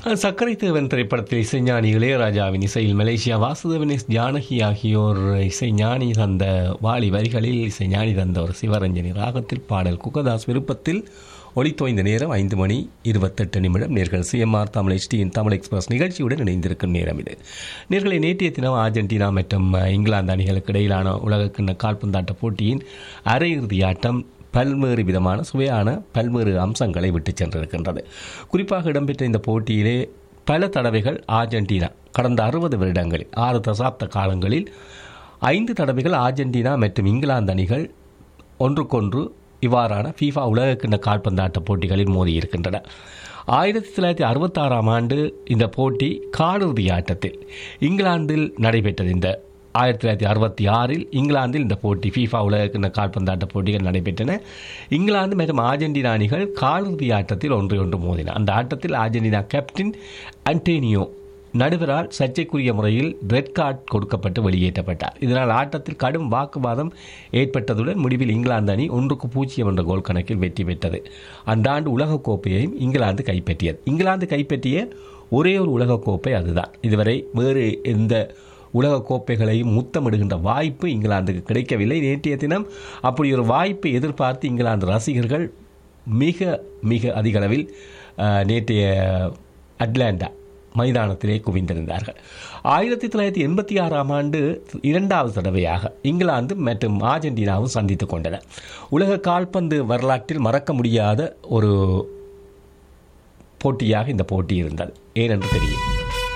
சர்க்கரை தேவன் திரைப்படத்தில் இசைஞானி இளையராஜாவின் இசையில் மலேசியா வாசுதேவன் எஸ் ஜானகி ஆகியோர் இசைஞானி தந்த வாலி வரிகளில் இசைஞானி தந்த ஒரு சிவரஞ்சனி ராகத்தில் பாடல் குகதாஸ் விருப்பத்தில் ஒளித்தோய்ந்த நேரம் ஐந்து மணி இருபத்தெட்டு நிமிடம் நேர்கள் சிஎம்ஆர் தமிழ் எஸ்டியின் தமிழ் எக்ஸ்பிரஸ் நிகழ்ச்சியுடன் இணைந்திருக்கும் நேரம் இது நேர்களை நேற்றைய தினம் அர்ஜென்டினா மற்றும் இங்கிலாந்து அணிகளுக்கு இடையிலான உலகக்கிண்ண கால்பந்தாட்ட போட்டியின் அரையிறுதி ஆட்டம் பல்வேறு விதமான சுவையான பல்வேறு அம்சங்களை விட்டு சென்றிருக்கின்றது குறிப்பாக இடம்பெற்ற இந்த போட்டியிலே பல தடவைகள் அர்ஜென்டினா கடந்த அறுபது வருடங்களில் ஆறு தசாப்த காலங்களில் ஐந்து தடவைகள் அர்ஜென்டினா மற்றும் இங்கிலாந்து அணிகள் ஒன்றுக்கொன்று இவ்வாறான ஃபீஃபா உலகக்கிண்ண கால்பந்தாட்ட போட்டிகளில் மோதியிருக்கின்றன ஆயிரத்தி தொள்ளாயிரத்தி அறுபத்தாறாம் ஆண்டு இந்த போட்டி காலிறுதி ஆட்டத்தில் இங்கிலாந்தில் நடைபெற்றது இந்த ஆயிரத்தி தொள்ளாயிரத்தி அறுபத்தி ஆறில் இங்கிலாந்தில் இந்த போட்டி ஃபீஃபா உலகக்கிண்ண கால்பந்தாட்ட போட்டிகள் நடைபெற்றன இங்கிலாந்து மற்றும் அர்ஜென்டினா அணிகள் காலிறுதி ஆட்டத்தில் ஒன்று ஒன்று மோதின அந்த ஆட்டத்தில் அர்ஜென்டினா கேப்டன் அன்டேனியோ நடுவரால் சர்ச்சைக்குரிய முறையில் ரெட் கார்டு கொடுக்கப்பட்டு வெளியேற்றப்பட்டார் இதனால் ஆட்டத்தில் கடும் வாக்குவாதம் ஏற்பட்டதுடன் முடிவில் இங்கிலாந்து அணி ஒன்றுக்கு பூஜ்ஜியம் என்ற கோல் கணக்கில் வெற்றி பெற்றது அந்த ஆண்டு உலகக்கோப்பையையும் இங்கிலாந்து கைப்பற்றியது இங்கிலாந்து கைப்பற்றிய ஒரே ஒரு உலகக்கோப்பை அதுதான் இதுவரை வேறு எந்த உலக கோப்பைகளையும் முத்தமிடுகின்ற வாய்ப்பு இங்கிலாந்துக்கு கிடைக்கவில்லை நேற்றைய தினம் அப்படி ஒரு வாய்ப்பை எதிர்பார்த்து இங்கிலாந்து ரசிகர்கள் மிக மிக அதிக அளவில் நேற்றைய அட்லாண்டா மைதானத்திலே குவிந்திருந்தார்கள் ஆயிரத்தி தொள்ளாயிரத்தி எண்பத்தி ஆறாம் ஆண்டு இரண்டாவது தடவையாக இங்கிலாந்து மற்றும் அர்ஜென்டினாவும் சந்தித்துக் கொண்டன உலக கால்பந்து வரலாற்றில் மறக்க முடியாத ஒரு போட்டியாக இந்த போட்டி இருந்தது ஏனென்று தெரியும்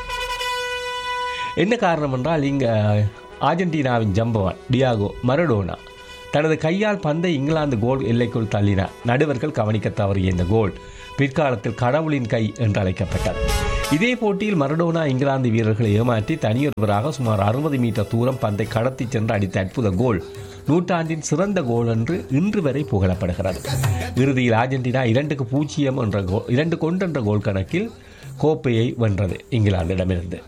என்ன காரணம் என்றால் இங்கே அர்ஜென்டினாவின் ஜம்பவான் டியாகோ மரடோனா தனது கையால் பந்தை இங்கிலாந்து கோல் எல்லைக்குள் தள்ளினார் நடுவர்கள் கவனிக்க தவறிய இந்த கோல் பிற்காலத்தில் கடவுளின் கை என்று அழைக்கப்பட்டது இதே போட்டியில் மரடோனா இங்கிலாந்து வீரர்களை ஏமாற்றி தனியொருவராக சுமார் அறுபது மீட்டர் தூரம் பந்தை கடத்தி சென்று அடித்த அற்புத கோல் நூற்றாண்டின் சிறந்த கோல் என்று இன்று வரை புகழப்படுகிறது இறுதியில் அர்ஜென்டினா இரண்டுக்கு பூஜ்ஜியம் என்ற கோல் இரண்டு கொண்டு என்ற கோல் கணக்கில் கோப்பையை வென்றது இங்கிலாந்திடமிருந்து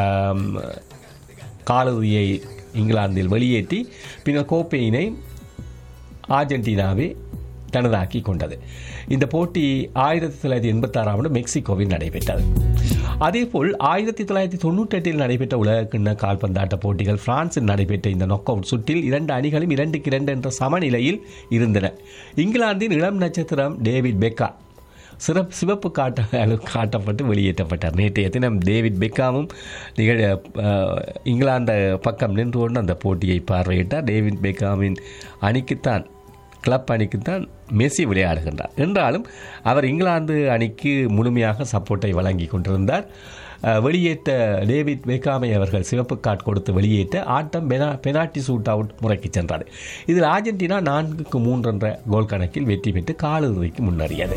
காலிறுதியை இங்கிலாந்தில் வெளியேற்றி பின்னர் கோப்பையினை அர்ஜென்டினாவே தனதாக்கி கொண்டது இந்த போட்டி ஆயிரத்தி தொள்ளாயிரத்தி எண்பத்தாறாம் ஆண்டு மெக்சிகோவில் நடைபெற்றது அதேபோல் ஆயிரத்தி தொள்ளாயிரத்தி தொண்ணூற்றி எட்டில் நடைபெற்ற உலகக்கிண்ண கால்பந்தாட்ட போட்டிகள் பிரான்சில் நடைபெற்ற இந்த நொக் அவுட் சுற்றில் இரண்டு அணிகளும் இரண்டுக்கு இரண்டு என்ற சமநிலையில் இருந்தன இங்கிலாந்தின் இளம் நட்சத்திரம் டேவிட் பெக்கா சிறப்பு சிவப்பு காட்ட காட்டப்பட்டு வெளியேற்றப்பட்டார் நேற்றைய தினம் டேவிட் பெக்காமும் நிகழ இங்கிலாந்து பக்கம் நின்று கொண்டு அந்த போட்டியை பார்வையிட்டார் டேவிட் பெக்காமின் அணிக்குத்தான் கிளப் அணிக்குத்தான் மெஸ்ஸி விளையாடுகின்றார் என்றாலும் அவர் இங்கிலாந்து அணிக்கு முழுமையாக சப்போர்ட்டை வழங்கி கொண்டிருந்தார் வெளியேற்ற டேவிட் பெக்காமை அவர்கள் சிவப்பு கார்டு கொடுத்து வெளியேற்ற ஆட்டம் பெனா பெனால்டி சூட் அவுட் முறைக்கு சென்றார் இதில் அர்ஜென்டினா நான்குக்கு மூன்று என்ற கோல் கணக்கில் வெற்றி பெற்று காலிறுதிக்கு முன்னேறியது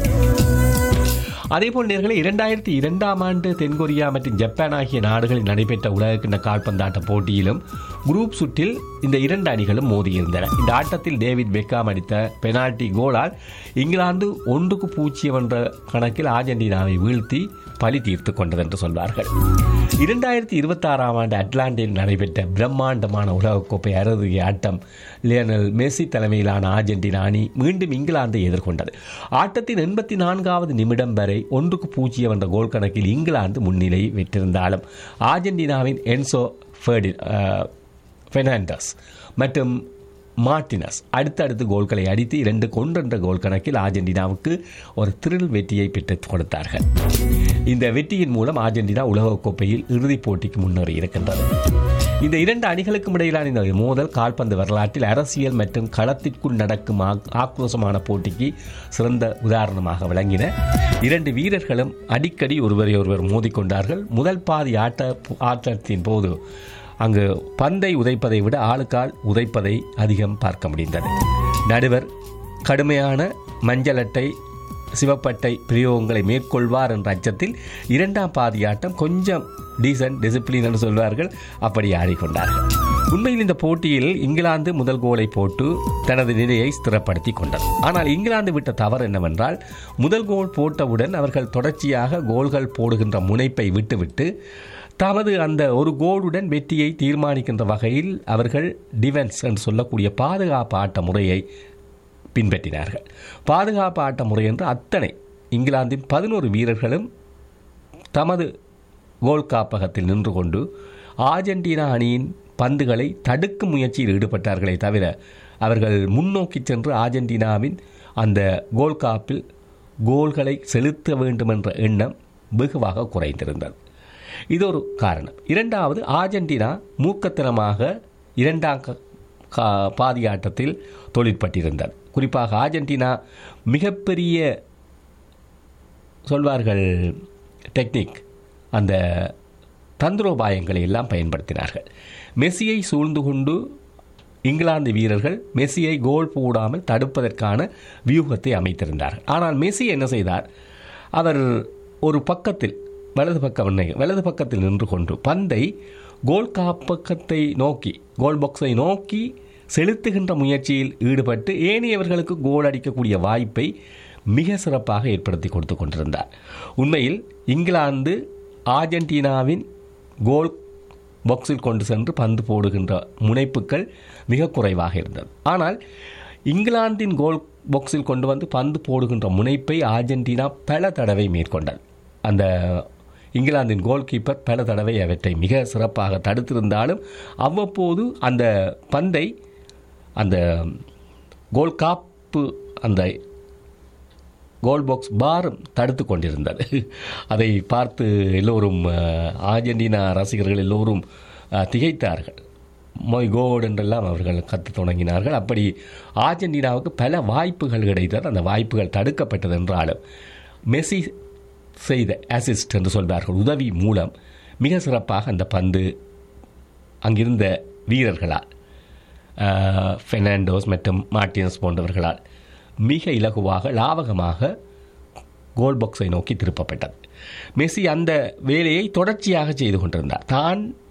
அதேபோல் நேர்களை இரண்டாயிரத்தி இரண்டாம் ஆண்டு தென்கொரியா மற்றும் ஜப்பான் ஆகிய நாடுகளில் நடைபெற்ற உலகக்கிண்ண கால்பந்தாட்ட போட்டியிலும் குரூப் சுற்றில் இந்த இரண்டு அணிகளும் மோதியிருந்தன இந்த ஆட்டத்தில் டேவிட் பெக்காம் அடித்த பெனால்டி கோலால் இங்கிலாந்து ஒன்றுக்கு பூஜ்ஜியம் என்ற கணக்கில் அர்ஜென்டினாவை வீழ்த்தி பழி தீர்த்து கொண்டது என்று சொல்வார்கள் இரண்டாயிரத்தி இருபத்தி ஆறாம் ஆண்டு அட்லாண்டில் நடைபெற்ற பிரம்மாண்டமான உலகக்கோப்பை அறுதி ஆட்டம் லியனல் மெஸ்ஸி தலைமையிலான அர்ஜென்டினா அணி மீண்டும் இங்கிலாந்தை எதிர்கொண்டது ஆட்டத்தின் எண்பத்தி நான்காவது நிமிடம் வரை ஒன்றுக்கு பூஜ்ஜியம் என்ற கோல் கணக்கில் இங்கிலாந்து முன்னிலை பெற்றிருந்தாலும் அர்ஜென்டினாவின் என்சோ ஃபெர்டி பெர்னாண்டஸ் மற்றும் மார்டினஸ் அடுத்தடுத்து கோல்களை அடித்து இரண்டு கொன்றென்ற கோல் கணக்கில் அர்ஜென்டினாவுக்கு ஒரு திரில் வெற்றியை பெற்றுக் கொடுத்தார்கள் இந்த வெற்றியின் மூலம் அர்ஜென்டினா உலகக்கோப்பையில் இறுதிப் போட்டிக்கு முன்னேறி இருக்கின்றது இந்த இரண்டு அணிகளுக்கும் இடையிலான இந்த மோதல் கால்பந்து வரலாற்றில் அரசியல் மற்றும் களத்திற்குள் நடக்கும் ஆக்ரோஷமான போட்டிக்கு சிறந்த உதாரணமாக விளங்கின இரண்டு வீரர்களும் அடிக்கடி ஒருவரை ஒருவர் மோதிக்கொண்டார்கள் முதல் பாதி ஆட்ட ஆட்டத்தின் போது அங்கு பந்தை உதைப்பதை விட ஆளுக்கால் உதைப்பதை அதிகம் பார்க்க முடிந்தது நடுவர் கடுமையான மஞ்சள் அட்டை சிவப்பட்டை பிரயோகங்களை மேற்கொள்வார் என்ற அச்சத்தில் இரண்டாம் பாதி ஆட்டம் கொஞ்சம் டீசன்ட் டிசிப்ளின் என்று சொல்வார்கள் அப்படி ஆடிக்கொண்டார்கள் உண்மையில் இந்த போட்டியில் இங்கிலாந்து முதல் கோலை போட்டு தனது நிலையை ஸ்திரப்படுத்தி கொண்டது ஆனால் இங்கிலாந்து விட்ட தவறு என்னவென்றால் முதல் கோல் போட்டவுடன் அவர்கள் தொடர்ச்சியாக கோல்கள் போடுகின்ற முனைப்பை விட்டுவிட்டு தமது அந்த ஒரு கோலுடன் வெற்றியை தீர்மானிக்கின்ற வகையில் அவர்கள் டிஃபென்ஸ் என்று சொல்லக்கூடிய பாதுகாப்பு ஆட்ட முறையை பின்பற்றினார்கள் பாதுகாப்பு ஆட்ட முறை என்று அத்தனை இங்கிலாந்தின் பதினோரு வீரர்களும் தமது கோல் காப்பகத்தில் நின்று கொண்டு ஆர்ஜென்டினா அணியின் பந்துகளை தடுக்கும் முயற்சியில் ஈடுபட்டார்களே தவிர அவர்கள் முன்னோக்கி சென்று ஆர்ஜென்டினாவின் அந்த கோல் காப்பில் கோல்களை செலுத்த வேண்டும் என்ற எண்ணம் வெகுவாக குறைந்திருந்தது இது ஒரு காரணம் இரண்டாவது ஆர்ஜென்டினா மூக்கத்தனமாக இரண்டாம் க- கா- பாதி ஆட்டத்தில் தொழிற்பட்டிருந்தது குறிப்பாக ஆர்ஜென்டினா மிகப்பெரிய சொல்வார்கள் டெக்னிக் அந்த தந்திரோபாயங்களை எல்லாம் பயன்படுத்தினார்கள் மெஸ்ஸியை சூழ்ந்து கொண்டு இங்கிலாந்து வீரர்கள் மெஸ்ஸியை கோல் போடாமல் தடுப்பதற்கான வியூகத்தை அமைத்திருந்தார்கள் ஆனால் மெஸ்ஸி என்ன செய்தார் அவர் ஒரு பக்கத்தில் வலது பக்கம் இல்லை, வலது பக்கத்தில் நின்று கொண்டு பந்தை கோல் காப்பக்கத்தை நோக்கி கோல் பாக்ஸை நோக்கி செலுத்துகின்ற முயற்சியில் ஈடுபட்டு ஏனையவர்களுக்கு கோல் அடிக்கக்கூடிய வாய்ப்பை மிக சிறப்பாக ஏற்படுத்தி கொடுத்து கொண்டிருந்தார் உண்மையில் இங்கிலாந்து ஆர்ஜென்டினாவின் கோல் பாக்ஸில் கொண்டு சென்று பந்து போடுகின்ற முனைப்புகள் மிக குறைவாக இருந்தது ஆனால் இங்கிலாந்தின் கோல் பாக்ஸில் கொண்டு வந்து பந்து போடுகின்ற முனைப்பை ஆர்ஜென்டினா பல தடவை மேற்கொண்டது அந்த இங்கிலாந்தின் கோல் கீப்பர் பல தடவை அவற்றை மிக சிறப்பாக தடுத்திருந்தாலும் அவ்வப்போது அந்த பந்தை அந்த கோல் காப்பு அந்த கோல் பாக்ஸ் பாரும் தடுத்து கொண்டிருந்தது அதை பார்த்து எல்லோரும் அஹ், ஆர்ஜென்டினா ரசிகர்கள் எல்லோரும் அஹ், திகைத்தார்கள் மொய் கோட் என்றெல்லாம் அவர்கள் கத்து தொடங்கினார்கள் அப்படி ஆர்ஜென்டினாவுக்கு பல வாய்ப்புகள் கிடைத்தது அந்த வாய்ப்புகள் தடுக்கப்பட்டது என்றாலும் மெஸ்ஸி செய்த அசிஸ்ட் என்று சொல்வார்கள் உதவி மூலம் மிக சிறப்பாக அந்த பந்து அங்கிருந்த வீரர்களால் ஆஹ், பெர்னாண்டோஸ் மற்றும் மார்டினஸ் போன்றவர்களால் மிக இலகுவாக லாவகமாக கோல் பாக்ஸை நோக்கி திருப்பப்பட்டது மெஸ்ஸி அந்த வேலையை தொடர்ச்சியாக செய்து கொண்டிருந்தார் தான்